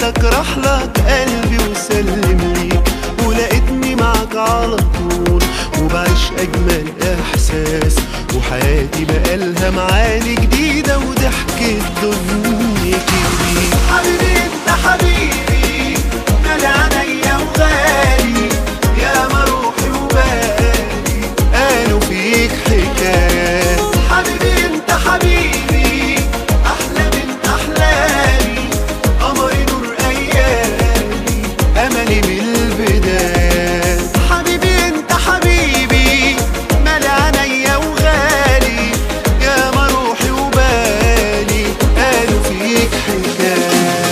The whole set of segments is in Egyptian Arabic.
لك راح لك قلبي وسلم ليك ولقيتني معاك على طول وبعيش اجمل احساس وحياتي بقالها معاني جديده وضحكة دنيتي بيك حبيبي انت حبيبي مال عينيا وغالي يا ما روحي وبالي قالوا فيك حكايات حبيبي انت حبيبي احلى من احلامي قمري نور ايامي املي من البدايات حبيبي انت حبيبي مال عينيا وغالي يا ما روحي وبالي قالوا فيك حكايات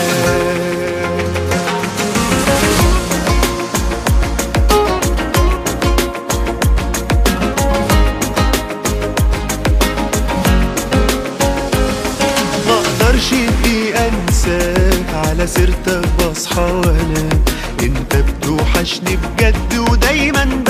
ما اقدرش دقيقة انساك على سيرتك بصحى وانام انت بتوحشني بجد ودايما